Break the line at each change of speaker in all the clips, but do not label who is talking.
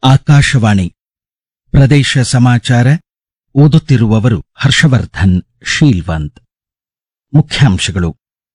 ಆಕಾಶವಾಣಿ ಪ್ರದೇಶ ಸಮಾಚಾರ ಓದುತ್ತಿರುವವರು ಹರ್ಷವರ್ಧನ್ ಶೀಲ್ವಂತ್ ಮುಖ್ಯಾಂಶಗಳು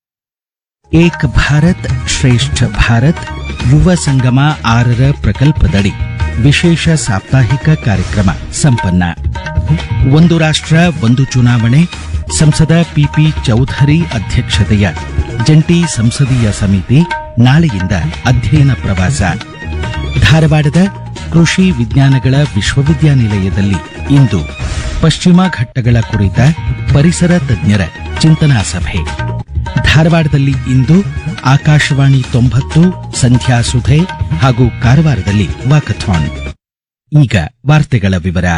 ಏಕ್ ಭಾರತ್ ಶ್ರೇಷ್ಠ ಭಾರತ್ ಯುವ ಸಂಗಮ ಆರರ ಪ್ರಕಲ್ಪದಡಿ ವಿಶೇಷ ಸಾಪ್ತಾಹಿಕ ಕಾರ್ಯಕ್ರಮ ಸಂಪನ್ನ ಒಂದು ರಾಷ್ಟ್ರ ಒಂದು ಚುನಾವಣೆ ಸಂಸದ ಪಿಪಿ ಚೌಧರಿ ಅಧ್ಯಕ್ಷತೆಯ ಜಂಟಿ ಸಂಸದೀಯ ಸಮಿತಿ ನಾಳೆಯಿಂದ ಅಧ್ಯಯನ ಪ್ರವಾಸ ಧಾರವಾಡದ ಕೃಷಿ ವಿಜ್ಞಾನಗಳ ವಿಶ್ವವಿದ್ಯಾನಿಲಯದಲ್ಲಿ ಇಂದು ಪಶ್ಚಿಮ ಘಟ್ಟಗಳ ಕುರಿತ ಪರಿಸರ ತಜ್ಞರ ಚಿಂತನಾ ಸಭೆ ಧಾರವಾಡದಲ್ಲಿ ಇಂದು ಆಕಾಶವಾಣಿ ತೊಂಬತ್ತು ಸಂಧ್ಯಾ ಸುಧೆ ಹಾಗೂ ಕಾರವಾರದಲ್ಲಿ ವಾಕಥಾನ್ ಈಗ ವಾರ್ತೆಗಳ ವಿವರ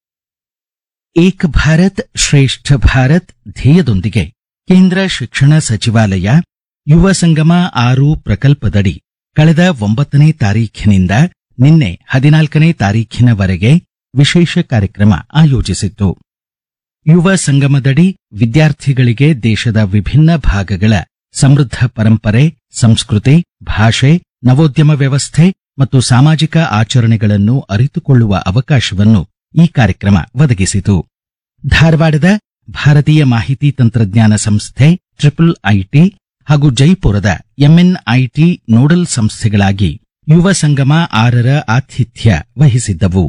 ಏಕ್ ಭಾರತ್ ಶ್ರೇಷ್ಠ ಭಾರತ್ ಧ್ಯೇಯದೊಂದಿಗೆ ಕೇಂದ್ರ ಶಿಕ್ಷಣ ಸಚಿವಾಲಯ ಯುವ ಸಂಗಮ ಆರು ಪ್ರಕಲ್ಪದಡಿ ಕಳೆದ ಒಂಬತ್ತನೇ ತಾರೀಖಿನಿಂದ ನಿನ್ನೆ ಹದಿನಾಲ್ಕನೇ ತಾರೀಖಿನವರೆಗೆ ವಿಶೇಷ ಕಾರ್ಯಕ್ರಮ ಆಯೋಜಿಸಿತ್ತು ಯುವ ಸಂಗಮದಡಿ ವಿದ್ಯಾರ್ಥಿಗಳಿಗೆ ದೇಶದ ವಿಭಿನ್ನ ಭಾಗಗಳ ಸಮೃದ್ಧ ಪರಂಪರೆ ಸಂಸ್ಕೃತಿ ಭಾಷೆ ನವೋದ್ಯಮ ವ್ಯವಸ್ಥೆ ಮತ್ತು ಸಾಮಾಜಿಕ ಆಚರಣೆಗಳನ್ನು ಅರಿತುಕೊಳ್ಳುವ ಅವಕಾಶವನ್ನು ಈ ಕಾರ್ಯಕ್ರಮ ಒದಗಿಸಿತು ಧಾರವಾಡದ ಭಾರತೀಯ ಮಾಹಿತಿ ತಂತ್ರಜ್ಞಾನ ಸಂಸ್ಥೆ ಟ್ರಿಪಲ್ ಐಟಿ ಹಾಗೂ ಜೈಪುರದ ಎಂಎನ್ಐಟಿ ನೋಡಲ್ ಸಂಸ್ಥೆಗಳಾಗಿ ಯುವ ಸಂಗಮ ಆರರ ಆತಿಥ್ಯ ವಹಿಸಿದ್ದವು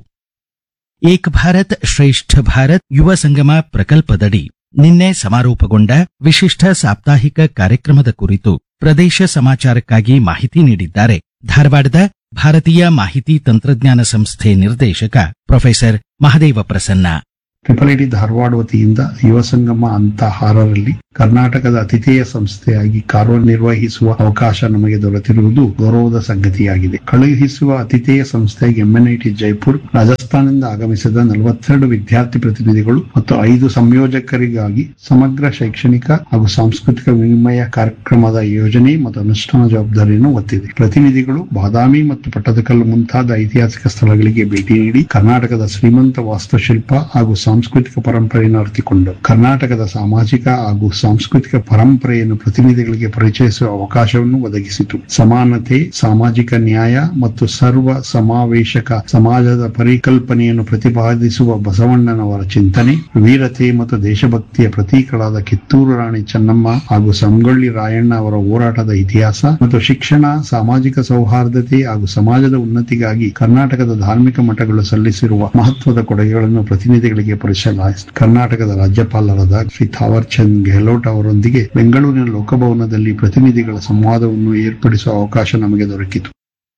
ಏಕ್ ಭಾರತ್ ಶ್ರೇಷ್ಠ ಭಾರತ್ ಯುವ ಸಂಗಮ ಪ್ರಕಲ್ಪದಡಿ ನಿನ್ನೆ ಸಮಾರೋಪಗೊಂಡ ವಿಶಿಷ್ಟ ಸಾಪ್ತಾಹಿಕ ಕಾರ್ಯಕ್ರಮದ ಕುರಿತು ಪ್ರದೇಶ ಸಮಾಚಾರಕ್ಕಾಗಿ ಮಾಹಿತಿ ನೀಡಿದ್ದಾರೆ ಧಾರವಾಡದ ಭಾರತೀಯ ಮಾಹಿತಿ ತಂತ್ರಜ್ಞಾನ ಸಂಸ್ಥೆ ನಿರ್ದೇಶಕ professor Mahadeva Prasanna
triple IT Dharwad ವತಿಯಿಂದ ಯುವ ಸಂಗಮ ಅಂತ ಆರರಲ್ಲಿ ಕರ್ನಾಟಕದ ಅತಿಥೇಯ ಸಂಸ್ಥೆಯಾಗಿ ಕಾರ್ಯನಿರ್ವಹಿಸುವ ಅವಕಾಶ ನಮಗೆ ದೊರೆತಿರುವುದು ಗೌರವದ ಸಂಗತಿಯಾಗಿದೆ ಕಳುಹಿಸುವ ಅತಿಥೇಯ ಸಂಸ್ಥೆಯಾಗಿ ಎಂಎನ್ಐಟಿ ಜೈಪುರ್ ರಾಜಸ್ಥಾನದಿಂದ ಆಗಮಿಸಿದ ನಲವತ್ತೆರಡು ವಿದ್ಯಾರ್ಥಿ ಪ್ರತಿನಿಧಿಗಳು ಮತ್ತು ಐದು ಸಂಯೋಜಕರಿಗಾಗಿ ಸಮಗ್ರ ಶೈಕ್ಷಣಿಕ ಹಾಗೂ ಸಾಂಸ್ಕೃತಿಕ ವಿನಿಮಯ ಕಾರ್ಯಕ್ರಮದ ಯೋಜನೆ ಮತ್ತು ಅನುಷ್ಠಾನ ಜವಾಬ್ದಾರಿಯನ್ನು ಹೊತ್ತಿದೆ ಪ್ರತಿನಿಧಿಗಳು ಬಾದಾಮಿ ಮತ್ತು ಪಟ್ಟದಕಲ್ಲು ಮುಂತಾದ ಐತಿಹಾಸಿಕ ಸ್ಥಳಗಳಿಗೆ ಭೇಟಿ ನೀಡಿ ಕರ್ನಾಟಕದ ಶ್ರೀಮಂತ ವಾಸ್ತುಶಿಲ್ಪ ಹಾಗೂ ಸಾಂಸ್ಕೃತಿಕ ಪರಂಪರೆಯನ್ನು ಅರಿತುಕೊಂಡರು ಕರ್ನಾಟಕದ ಸಾಮಾಜಿಕ ಹಾಗೂ ಸಾಂಸ್ಕೃತಿಕ ಪರಂಪರೆಯನ್ನು ಪ್ರತಿನಿಧಿಗಳಿಗೆ ಪರಿಚಯಿಸುವ ಅವಕಾಶವನ್ನು ಒದಗಿಸಿತು ಸಮಾನತೆ ಸಾಮಾಜಿಕ ನ್ಯಾಯ ಮತ್ತು ಸರ್ವ ಸಮಾವೇಶಕ ಸಮಾಜದ ಪರಿಕಲ್ಪನೆಯನ್ನು ಪ್ರತಿಪಾದಿಸುವ ಬಸವಣ್ಣನವರ ಚಿಂತನೆ ವೀರತೆ ಮತ್ತು ದೇಶಭಕ್ತಿಯ ಪ್ರತೀಕಗಳಾದ ಕಿತ್ತೂರು ರಾಣಿ ಚೆನ್ನಮ್ಮ ಹಾಗೂ ಸಂಗೊಳ್ಳಿ ರಾಯಣ್ಣ ಅವರ ಹೋರಾಟದ ಇತಿಹಾಸ ಮತ್ತು ಶಿಕ್ಷಣ ಸಾಮಾಜಿಕ ಸೌಹಾರ್ದತೆ ಹಾಗೂ ಸಮಾಜದ ಉನ್ನತಿಗಾಗಿ ಕರ್ನಾಟಕದ ಧಾರ್ಮಿಕ ಮಠಗಳು ಸಲ್ಲಿಸಿರುವ ಮಹತ್ವದ ಕೊಡುಗೆಗಳನ್ನು ಪ್ರತಿನಿಧಿಗಳಿಗೆ ಪರಿಚಯಿಸಲಾಯಿತು ಕರ್ನಾಟಕದ ರಾಜ್ಯಪಾಲರಾದ ಶ್ರೀ ಥಾವರ್ ಚಂದ್ ಗೆಹ್ಲೋಟ್ ಅವರೊಂದಿಗೆ ಬೆಂಗಳೂರಿನ ಲೋಕಭವನದಲ್ಲಿ ಪ್ರತಿನಿಧಿಗಳ ಸಂವಾದವನ್ನು ಏರ್ಪಡಿಸುವ ಅವಕಾಶ ನಮಗೆ ದೊರಕಿತು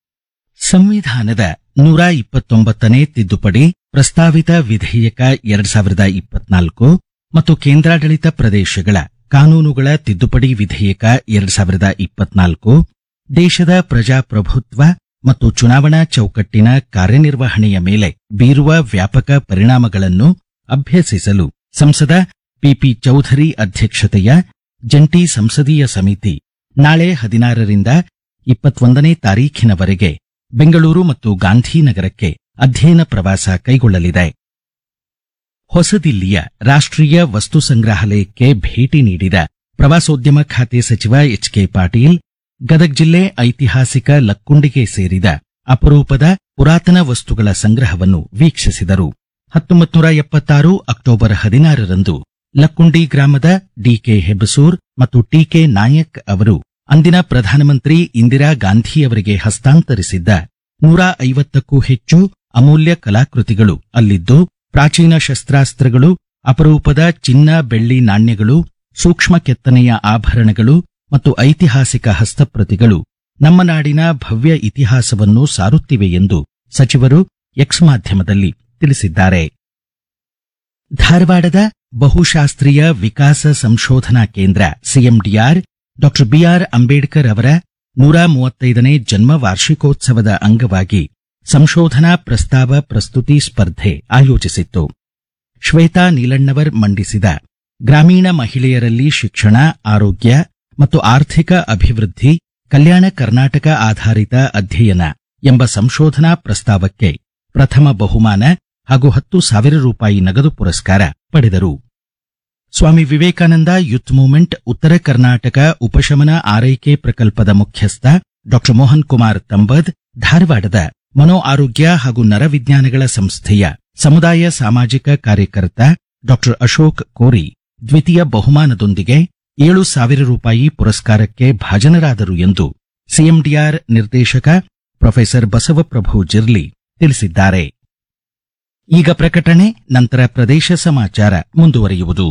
ಸಂವಿಧಾನದ ನೂರ ಇಪ್ಪತ್ತೊಂಬತ್ತನೇ ತಿದ್ದುಪಡಿ ಪ್ರಸ್ತಾವಿತ ವಿಧೇಯಕ ಎರಡ್ ಸಾವಿರದ ಇಪ್ಪತ್ನಾಲ್ಕು ಮತ್ತು ಕೇಂದ್ರಾಡಳಿತ ಪ್ರದೇಶಗಳ ಕಾನೂನುಗಳ ತಿದ್ದುಪಡಿ ವಿಧೇಯಕ ಎರಡ್ ಸಾವಿರದ ಇಪ್ಪತ್ನಾಲ್ಕು ದೇಶದ ಪ್ರಜಾಪ್ರಭುತ್ವ ಮತ್ತು ಚುನಾವಣಾ ಚೌಕಟ್ಟಿನ ಕಾರ್ಯನಿರ್ವಹಣೆಯ ಮೇಲೆ ಬೀರುವ ವ್ಯಾಪಕ ಪರಿಣಾಮಗಳನ್ನು ಅಭ್ಯಸಿಸಲು ಸಂಸದ ಪಿಪಿ ಚೌಧರಿ ಅಧ್ಯಕ್ಷತೆಯ ಜಂಟಿ ಸಂಸದೀಯ ಸಮಿತಿ ನಾಳೆ ಹದಿನಾರರಿಂದ ಇಪ್ಪತ್ತೊಂದನೇ ತಾರೀಖಿನವರೆಗೆ ಬೆಂಗಳೂರು ಮತ್ತು ಗಾಂಧಿನಗರಕ್ಕೆ ಅಧ್ಯಯನ ಪ್ರವಾಸ ಕೈಗೊಳ್ಳಲಿದೆ ಹೊಸದಿಲ್ಲಿಯ ರಾಷ್ಟ್ರೀಯ ವಸ್ತು ಸಂಗ್ರಹಾಲಯಕ್ಕೆ ಭೇಟಿ ನೀಡಿದ ಪ್ರವಾಸೋದ್ಯಮ ಖಾತೆ ಸಚಿವ ಎಚ್ ಕೆ ಪಾಟೀಲ್ ಗದಗ ಜಿಲ್ಲೆ ಐತಿಹಾಸಿಕ ಲಕ್ಕುಂಡಿಗೆ ಸೇರಿದ ಅಪರೂಪದ ಪುರಾತನ ವಸ್ತುಗಳ ಸಂಗ್ರಹವನ್ನು ವೀಕ್ಷಿಸಿದರು ಹತ್ತೊಂಬತ್ತು ನೂರ ಎಪ್ಪತ್ತಾರು ಅಕ್ಟೋಬರ್ ಹದಿನಾರರಂದು ಲಕ್ಕುಂಡಿ ಗ್ರಾಮದ ಡಿಕೆ ಹೆಬಸೂರ್ ಮತ್ತು ಟಿಕೆ ನಾಯಕ್ ಅವರು ಅಂದಿನ ಪ್ರಧಾನಮಂತ್ರಿ ಇಂದಿರಾ ಗಾಂಧಿಯವರಿಗೆ ಹಸ್ತಾಂತರಿಸಿದ್ದ ನೂರ ಐವತ್ತಕ್ಕೂ ಹೆಚ್ಚು ಅಮೂಲ್ಯ ಕಲಾಕೃತಿಗಳು ಅಲ್ಲಿದ್ದು ಪ್ರಾಚೀನ ಶಸ್ತ್ರಾಸ್ತ್ರಗಳು ಅಪರೂಪದ ಚಿನ್ನ ಬೆಳ್ಳಿ ನಾಣ್ಯಗಳು ಸೂಕ್ಷ್ಮ ಕೆತ್ತನೆಯ ಆಭರಣಗಳು ಮತ್ತು ಐತಿಹಾಸಿಕ ಹಸ್ತಪ್ರತಿಗಳು ನಮ್ಮ ನಾಡಿನ ಭವ್ಯ ಇತಿಹಾಸವನ್ನು ಸಾರುತ್ತಿವೆ ಎಂದು ಸಚಿವರು ಎಕ್ಸ್ ಮಾಧ್ಯಮದಲ್ಲಿ ತಿಳಿಸಿದ್ದಾರೆ ಧಾರವಾಡದ ಬಹುಶಾಸ್ತ್ರೀಯ ವಿಕಾಸ ಸಂಶೋಧನಾ ಕೇಂದ್ರ ಸಿಎಂಡಿಆರ್ ಡಾ ಬಿಆರ್ ಅಂಬೇಡ್ಕರ್ ಅವರ ನೂರ ಮೂವತ್ತೈದನೇ ಜನ್ಮ ವಾರ್ಷಿಕೋತ್ಸವದ ಅಂಗವಾಗಿ ಸಂಶೋಧನಾ ಪ್ರಸ್ತಾವ ಪ್ರಸ್ತುತಿ ಸ್ಪರ್ಧೆ ಆಯೋಜಿಸಿತ್ತು ಶ್ವೇತಾ ನೀಲಣ್ಣವರ್ ಮಂಡಿಸಿದ ಗ್ರಾಮೀಣ ಮಹಿಳೆಯರಲ್ಲಿ ಶಿಕ್ಷಣ ಆರೋಗ್ಯ ಮತ್ತು ಆರ್ಥಿಕ ಅಭಿವೃದ್ಧಿ ಕಲ್ಯಾಣ ಕರ್ನಾಟಕ ಆಧಾರಿತ ಅಧ್ಯಯನ ಎಂಬ ಸಂಶೋಧನಾ ಪ್ರಸ್ತಾವಕ್ಕೆ ಪ್ರಥಮ ಬಹುಮಾನ ಹಾಗೂ ಹತ್ತು ಸಾವಿರ ರೂಪಾಯಿ ನಗದು ಪುರಸ್ಕಾರ ಪಡೆದರು ಸ್ವಾಮಿ ವಿವೇಕಾನಂದ ಯೂತ್ ಮೂವ್ಮೆಂಟ್ ಉತ್ತರ ಕರ್ನಾಟಕ ಉಪಶಮನ ಆರೈಕೆ ಪ್ರಕಲ್ಪದ ಮುಖ್ಯಸ್ಥ ಡಾ ಮೋಹನ್ ಕುಮಾರ್ ತಂಬದ್ ಧಾರವಾಡದ ಮನೋ ಆರೋಗ್ಯ ಹಾಗೂ ನರವಿಜ್ಞಾನಗಳ ಸಂಸ್ಥೆಯ ಸಮುದಾಯ ಸಾಮಾಜಿಕ ಕಾರ್ಯಕರ್ತ ಡಾಕ್ಟರ್ ಅಶೋಕ್ ಕೋರಿ ದ್ವಿತೀಯ ಬಹುಮಾನದೊಂದಿಗೆ ಏಳು ಸಾವಿರ ರೂಪಾಯಿ ಪುರಸ್ಕಾರಕ್ಕೆ ಭಾಜನರಾದರು ಎಂದು ಸಿಎಂಡಿಆರ್ ನಿರ್ದೇಶಕ ಪ್ರೊಫೆಸರ್ ಬಸವಪ್ರಭು ಜಿರ್ಲಿ ತಿಳಿಸಿದ್ದಾರೆ ಈಗ ಪ್ರಕಟಣೆ ನಂತರ ಪ್ರದೇಶ ಸಮಾಚಾರ ಮುಂದುವರಿಯುವುದು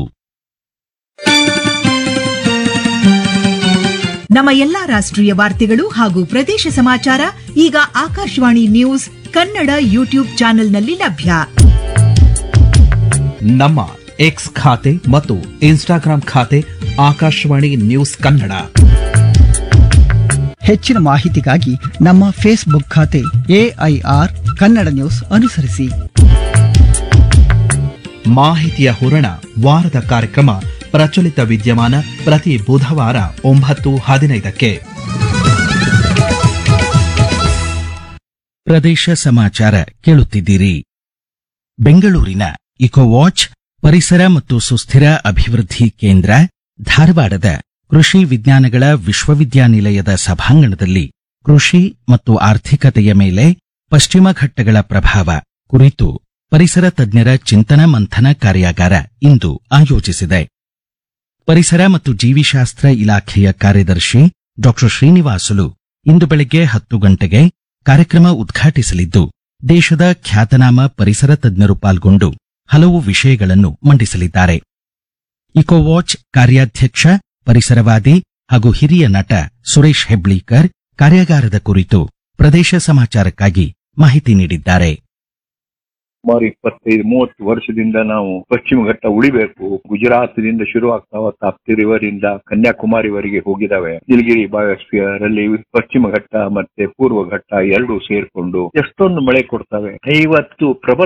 ನಮ್ಮ ಎಲ್ಲಾ ರಾಷ್ಟ್ರೀಯ ವಾರ್ತೆಗಳು ಹಾಗೂ ಪ್ರದೇಶ ಸಮಾಚಾರ ಈಗ ಆಕಾಶವಾಣಿ ನ್ಯೂಸ್ ಕನ್ನಡ ಯೂಟ್ಯೂಬ್ ಚಾನೆಲ್ನಲ್ಲಿ ಲಭ್ಯ
ನಮ್ಮ ಎಕ್ಸ್ ಖಾತೆ ಮತ್ತು ಇನ್ಸ್ಟಾಗ್ರಾಂ ಖಾತೆ ಆಕಾಶವಾಣಿ ನ್ಯೂಸ್ ಕನ್ನಡ
ಹೆಚ್ಚಿನ ಮಾಹಿತಿಗಾಗಿ ನಮ್ಮ ಫೇಸ್ಬುಕ್ ಖಾತೆ ಎಐಆರ್ ಕನ್ನಡ ನ್ಯೂಸ್ ಅನುಸರಿಸಿ
ಮಾಹಿತಿಯ ಹೂರಣ ವಾರದ ಕಾರ್ಯಕ್ರಮ ಪ್ರಚಲಿತ ವಿದ್ಯಮಾನ ಪ್ರತಿ ಬುಧವಾರ ಒಂಬತ್ತು ಹದಿನೈದಕ್ಕೆ
ಪ್ರದೇಶ ಸಮಾಚಾರ ಕೇಳುತ್ತಿದ್ದೀರಿ ಬೆಂಗಳೂರಿನ ಇಕೋವಾಚ್ ಪರಿಸರ ಮತ್ತು ಸುಸ್ಥಿರ ಅಭಿವೃದ್ಧಿ ಕೇಂದ್ರ ಧಾರವಾಡದ ಕೃಷಿ ವಿಜ್ಞಾನಗಳ ವಿಶ್ವವಿದ್ಯಾನಿಲಯದ ಸಭಾಂಗಣದಲ್ಲಿ ಕೃಷಿ ಮತ್ತು ಆರ್ಥಿಕತೆಯ ಮೇಲೆ ಪಶ್ಚಿಮ ಘಟ್ಟಗಳ ಪ್ರಭಾವ ಕುರಿತು ಪರಿಸರ ತಜ್ಞರ ಚಿಂತನ ಮಂಥನ ಕಾರ್ಯಾಗಾರ ಇಂದು ಆಯೋಜಿಸಿದೆ ಪರಿಸರ ಮತ್ತು ಜೀವಿಶಾಸ್ತ್ರ ಇಲಾಖೆಯ ಕಾರ್ಯದರ್ಶಿ ಡಾಕ್ಟರ್ ಶ್ರೀನಿವಾಸುಲು ಇಂದು ಬೆಳಗ್ಗೆ ಹತ್ತು ಗಂಟೆಗೆ ಕಾರ್ಯಕ್ರಮ ಉದ್ಘಾಟಿಸಲಿದ್ದು ದೇಶದ ಖ್ಯಾತನಾಮ ಪರಿಸರ ತಜ್ಞರು ಪಾಲ್ಗೊಂಡು ಹಲವು ವಿಷಯಗಳನ್ನು ಮಂಡಿಸಲಿದ್ದಾರೆ ಇಕೋವಾಚ್ ಕಾರ್ಯಾಧ್ಯಕ್ಷ ಪರಿಸರವಾದಿ ಹಾಗೂ ಹಿರಿಯ ನಟ ಸುರೇಶ್ ಹೆಬ್ಳೀಕರ್ ಕಾರ್ಯಾಗಾರದ ಕುರಿತು ಪ್ರದೇಶ ಸಮಾಚಾರಕ್ಕಾಗಿ ಮಾಹಿತಿ ನೀಡಿದ್ದಾರೆ
ಸುಮಾರು ಇಪ್ಪತ್ತೈದು ಮೂವತ್ತು ವರ್ಷದಿಂದ ನಾವು ಪಶ್ಚಿಮ ಘಟ್ಟ ಉಳಿಬೇಕು ಗುಜರಾತ್ನಿಂದ ಶುರು ಆಗ್ತಾ ತಾಪ್ತಿ ರಿವರ್ ಇಂದ ಕನ್ಯಾಕುಮಾರಿವರೆಗೆ ಹೋಗಿದಾವೆ ನೀಲಗಿರಿ ಬಯೋಸ್ಫಿಯರ್ ಅಲ್ಲಿ ಪಶ್ಚಿಮ ಘಟ್ಟ ಮತ್ತೆ ಪೂರ್ವ ಘಟ್ಟ ಎರಡು ಸೇರ್ಕೊಂಡು ಎಷ್ಟೊಂದು ಮಳೆ ಕೊಡ್ತವೆ ಇವತ್ತು ಪ್ರಬಲ